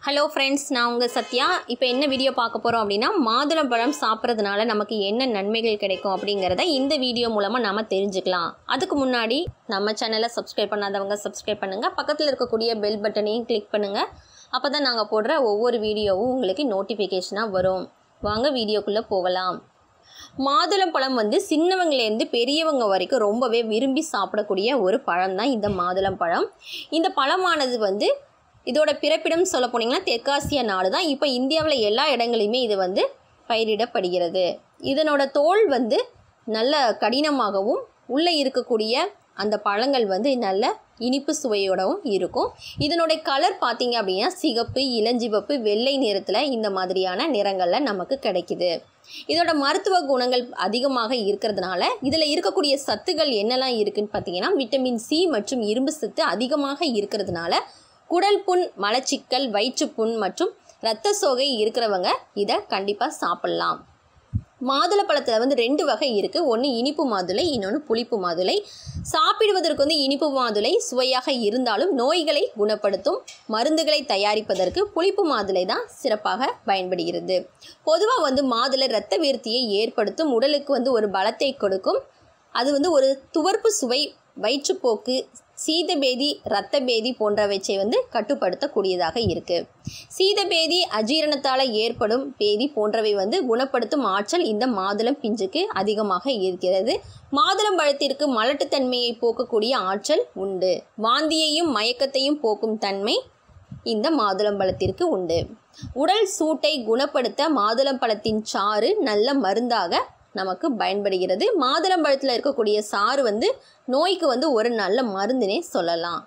hello friends நான் உங்கள் சத்யா இப்போ என்ன வீடியோ பார்க்க போகிறோம் அப்படின்னா மாதுளம்பழம் சாப்பிட்றதுனால நமக்கு என்ன நன்மைகள் கிடைக்கும் அப்படிங்கிறத இந்த வீடியோ மூலமாக நம்ம தெரிஞ்சுக்கலாம் அதுக்கு முன்னாடி நம்ம சேனலை சப்ஸ்கிரைப் பண்ணாதவங்க சப்ஸ்கிரைப் பண்ணுங்கள் பக்கத்தில் இருக்கக்கூடிய பெல் பட்டனையும் கிளிக் பண்ணுங்கள் அப்போ தான் நாங்கள் போடுற ஒவ்வொரு வீடியோவும் உங்களுக்கு நோட்டிஃபிகேஷனாக வரும் வாங்க வீடியோக்குள்ளே போகலாம் மாதுளம்பழம் வந்து சின்னவங்கலேருந்து பெரியவங்க வரைக்கும் ரொம்பவே விரும்பி சாப்பிடக்கூடிய ஒரு பழம் தான் இந்த மாதுளம்பழம் இந்த பழமானது வந்து இதோட பிறப்பிடம் சொல்ல போனீங்கன்னா தெற்காசிய நாடு தான் இப்போ இந்தியாவில் எல்லா இடங்களையுமே இது வந்து பயிரிடப்படுகிறது இதனோட தோல் வந்து நல்ல கடினமாகவும் உள்ளே இருக்கக்கூடிய அந்த பழங்கள் வந்து நல்ல இனிப்பு சுவையோடவும் இருக்கும் இதனுடைய கலர் பார்த்தீங்க அப்படின்னா சிகப்பு இளஞ்சிவப்பு வெள்ளை நிறத்தில் இந்த மாதிரியான நிறங்களில் நமக்கு கிடைக்குது இதோட மருத்துவ குணங்கள் அதிகமாக இருக்கிறதுனால இதில் இருக்கக்கூடிய சத்துக்கள் என்னெல்லாம் இருக்குன்னு பார்த்தீங்கன்னா விட்டமின் சி மற்றும் இரும்பு சத்து அதிகமாக இருக்கிறதுனால குடல் புண் மலச்சிக்கல் வயிற்றுப்புண் மற்றும் இரத்த சோகை இருக்கிறவங்க இதை கண்டிப்பாக சாப்பிட்லாம் மாதுளை பழத்தில் வந்து ரெண்டு வகை இருக்குது ஒன்று இனிப்பு மாதுளை இன்னொன்று புளிப்பு மாதுளை சாப்பிடுவதற்கு வந்து இனிப்பு மாதுளை சுவையாக இருந்தாலும் நோய்களை குணப்படுத்தும் மருந்துகளை தயாரிப்பதற்கு புளிப்பு மாதுளை தான் சிறப்பாக பயன்படுகிறது பொதுவாக வந்து மாதுளை இரத்த வீர்த்தியை ஏற்படுத்தும் உடலுக்கு வந்து ஒரு பலத்தை கொடுக்கும் அது வந்து ஒரு துவர்ப்பு சுவை வயிற்றுப்போக்கு சீதபேதி இரத்தபேதி போன்றவற்றை வந்து கட்டுப்படுத்தக்கூடியதாக இருக்குது சீதபேதி அஜீரணத்தால் ஏற்படும் பேதி போன்றவை வந்து குணப்படுத்தும் ஆற்றல் இந்த மாதுளம் பிஞ்சுக்கு அதிகமாக இருக்கிறது மாதுளம் பழத்திற்கு மலட்டுத்தன்மையை போக்கக்கூடிய ஆற்றல் உண்டு வாந்தியையும் மயக்கத்தையும் போக்கும் தன்மை இந்த மாதுளம்பழத்திற்கு உண்டு உடல் சூட்டை குணப்படுத்த மாதுளம்பழத்தின் சாறு நல்ல மருந்தாக நமக்கு பயன்படுகிறது மாதுளம்பழத்தில் இருக்கக்கூடிய சாறு வந்து நோய்க்கு வந்து ஒரு நல்ல மருந்துனே சொல்லலாம்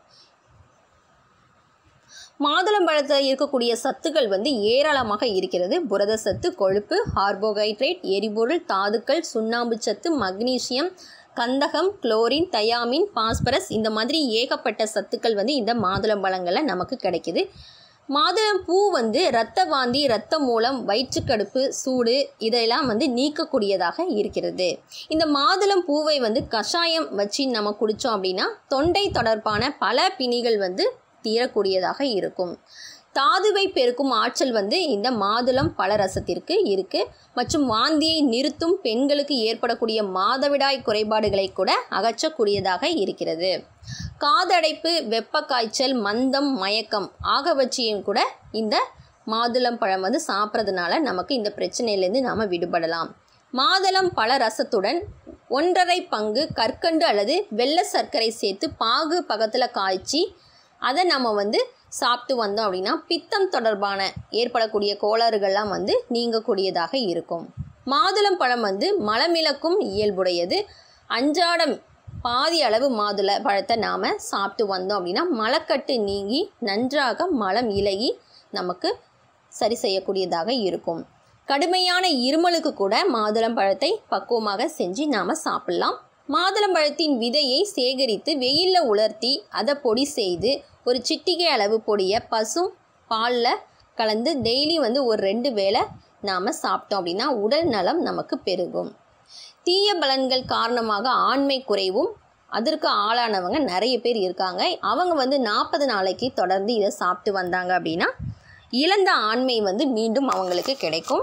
மாதுளம்பழத்தில் இருக்கக்கூடிய சத்துக்கள் வந்து ஏராளமாக இருக்கிறது புரத சத்து கொழுப்பு கார்போஹைட்ரேட் எரிபொருள் தாதுக்கள் சுண்ணாம்பு சத்து மக்னீசியம் கந்தகம் குளோரின் தயாமின் பாஸ்பரஸ் இந்த மாதிரி ஏகப்பட்ட சத்துக்கள் வந்து இந்த மாதுளம்பழங்களில் நமக்கு கிடைக்குது மாதுளம் பூ வந்து இரத்த வாந்தி இரத்த மூலம் வயிற்றுக்கடுப்பு சூடு இதெல்லாம் வந்து நீக்கக்கூடியதாக இருக்கிறது இந்த மாதுளம் பூவை வந்து கஷாயம் வச்சு நம்ம குடித்தோம் அப்படின்னா தொண்டை தொடர்பான பல பிணிகள் வந்து தீரக்கூடியதாக இருக்கும் தாதுவை பெருக்கும் ஆற்றல் வந்து இந்த மாதுளம் பழரசத்திற்கு இருக்குது மற்றும் வாந்தியை நிறுத்தும் பெண்களுக்கு ஏற்படக்கூடிய மாதவிடாய் குறைபாடுகளை கூட அகற்றக்கூடியதாக இருக்கிறது காதடைப்பு வெப்ப காய்ச்சல் மந்தம் மயக்கம் ஆகவற்றையும் கூட இந்த மாதுளம் பழம் வந்து சாப்பிட்றதுனால நமக்கு இந்த பிரச்சனையிலேருந்து நாம் விடுபடலாம் மாதுளம் பழ ரசத்துடன் ஒன்றரை பங்கு கற்கண்டு அல்லது வெள்ளை சர்க்கரை சேர்த்து பாகு பக்கத்தில் காய்ச்சி அதை நம்ம வந்து சாப்பிட்டு வந்தோம் அப்படின்னா பித்தம் தொடர்பான ஏற்படக்கூடிய கோளாறுகள்லாம் வந்து நீங்கக்கூடியதாக இருக்கும் மாதுளம் பழம் வந்து மலமிளக்கும் இயல்புடையது அன்றாடம் பாதி அளவு மாதுளை பழத்தை நாம் சாப்பிட்டு வந்தோம் அப்படின்னா மலக்கட்டு நீங்கி நன்றாக மலம் இலகி நமக்கு சரி செய்யக்கூடியதாக இருக்கும் கடுமையான இருமலுக்கு கூட மாதுளம் பழத்தை பக்குவமாக செஞ்சு நாம் சாப்பிட்லாம் மாதுளம்பழத்தின் விதையை சேகரித்து வெயிலில் உலர்த்தி அதை பொடி செய்து ஒரு சிட்டிகை அளவு பொடியை பசும் பாலில் கலந்து டெய்லி வந்து ஒரு ரெண்டு வேளை நாம் சாப்பிட்டோம் அப்படின்னா உடல் நலம் நமக்கு பெருகும் தீய பலன்கள் காரணமாக ஆண்மை குறைவும் அதற்கு ஆளானவங்க நிறைய பேர் இருக்காங்க அவங்க வந்து நாற்பது நாளைக்கு தொடர்ந்து இதை சாப்பிட்டு வந்தாங்க அப்படின்னா இழந்த ஆண்மை வந்து மீண்டும் அவங்களுக்கு கிடைக்கும்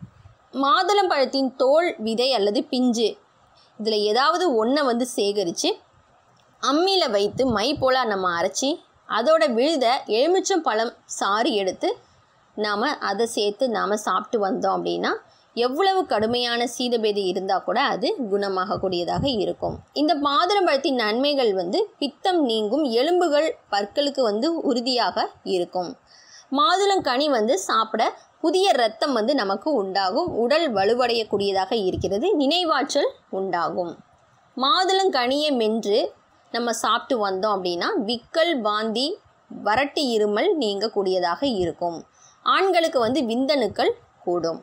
மாதுளம்பழத்தின் தோல் விதை அல்லது பிஞ்சு இதில் ஏதாவது ஒன்றை வந்து சேகரித்து அம்மியில் வைத்து மை போல் நம்ம அரைச்சி அதோட விழுத எலுமிச்சம் பழம் சாறு எடுத்து நாம் அதை சேர்த்து நாம் சாப்பிட்டு வந்தோம் அப்படின்னா எவ்வளவு கடுமையான சீதபேதி இருந்தால் கூட அது குணமாகக்கூடியதாக இருக்கும் இந்த மாதுளம்பழத்தின் நன்மைகள் வந்து பித்தம் நீங்கும் எலும்புகள் பற்களுக்கு வந்து உறுதியாக இருக்கும் மாதுளங்கனி வந்து சாப்பிட புதிய ரத்தம் வந்து நமக்கு உண்டாகும் உடல் வலுவடையக்கூடியதாக இருக்கிறது நினைவாற்றல் உண்டாகும் மாதுளங்கனியை மென்று நம்ம சாப்பிட்டு வந்தோம் அப்படின்னா விக்கல் வாந்தி வறட்டு இருமல் நீங்கக்கூடியதாக இருக்கும் ஆண்களுக்கு வந்து விந்தணுக்கள் கூடும்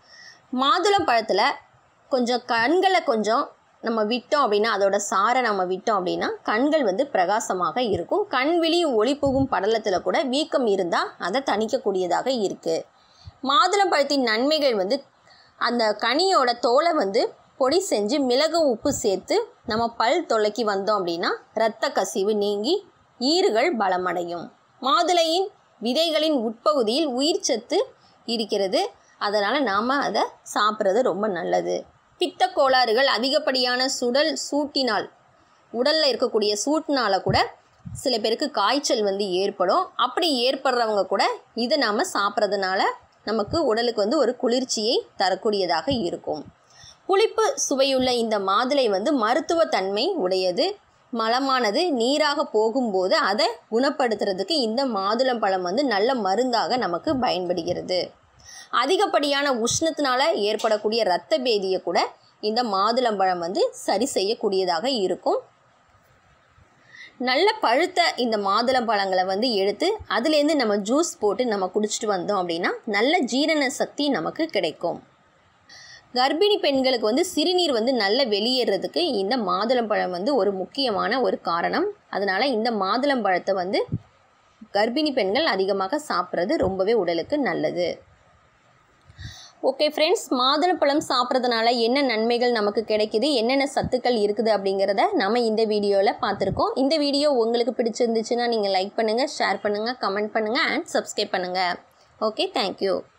மாதுளம் பழத்தில் கொஞ்சம் கண்களை கொஞ்சம் நம்ம விட்டோம் அப்படின்னா அதோட சாரை நம்ம விட்டோம் அப்படின்னா கண்கள் வந்து பிரகாசமாக இருக்கும் கண்விழி ஒளி புகும் படலத்தில் கூட வீக்கம் இருந்தால் அதை தணிக்கக்கூடியதாக இருக்குது மாதுளம்பழத்தின் நன்மைகள் வந்து அந்த கனியோட தோலை வந்து பொடி செஞ்சு மிளகு உப்பு சேர்த்து நம்ம பல் தொலைக்கி வந்தோம் அப்படின்னா இரத்த கசிவு நீங்கி ஈறுகள் பலமடையும் மாதுளையின் விதைகளின் உட்பகுதியில் உயிர் சத்து இருக்கிறது அதனால் நாம் அதை சாப்பிட்றது ரொம்ப நல்லது பித்த கோளாறுகள் அதிகப்படியான சுடல் சூட்டினால் உடலில் இருக்கக்கூடிய சூட்டினால் கூட சில பேருக்கு காய்ச்சல் வந்து ஏற்படும் அப்படி ஏற்படுறவங்க கூட இதை நாம் சாப்பிட்றதுனால நமக்கு உடலுக்கு வந்து ஒரு குளிர்ச்சியை தரக்கூடியதாக இருக்கும் புளிப்பு சுவையுள்ள இந்த மாதுளை வந்து மருத்துவத்தன்மை உடையது மலமானது நீராக போகும்போது அதை குணப்படுத்துறதுக்கு இந்த மாதுளம்பழம் வந்து நல்ல மருந்தாக நமக்கு பயன்படுகிறது அதிகப்படியான உஷ்ணத்தினால ஏற்படக்கூடிய இரத்த பேதியை கூட இந்த மாதுளம்பழம் வந்து சரி செய்யக்கூடியதாக இருக்கும் நல்ல பழுத்த இந்த மாதுளம்பழங்களை வந்து எடுத்து அதுலேருந்து நம்ம ஜூஸ் போட்டு நம்ம குடிச்சிட்டு வந்தோம் அப்படின்னா நல்ல ஜீரண சக்தி நமக்கு கிடைக்கும் கர்ப்பிணி பெண்களுக்கு வந்து சிறுநீர் வந்து நல்ல வெளியேறதுக்கு இந்த மாதுளம்பழம் வந்து ஒரு முக்கியமான ஒரு காரணம் அதனால் இந்த மாதுளம்பழத்தை வந்து கர்ப்பிணி பெண்கள் அதிகமாக சாப்பிட்றது ரொம்பவே உடலுக்கு நல்லது ஓகே ஃப்ரெண்ட்ஸ் மாதுளப்பழம் சாப்பிட்றதுனால என்ன நன்மைகள் நமக்கு கிடைக்குது என்னென்ன சத்துக்கள் இருக்குது அப்படிங்கிறத நம்ம இந்த வீடியோவில் பார்த்துருக்கோம் இந்த வீடியோ உங்களுக்கு பிடிச்சிருந்துச்சுன்னா நீங்கள் லைக் பண்ணுங்கள் ஷேர் பண்ணுங்கள் கமெண்ட் பண்ணுங்கள் அண்ட் சப்ஸ்கிரைப் பண்ணுங்கள் ஓகே தேங்க்யூ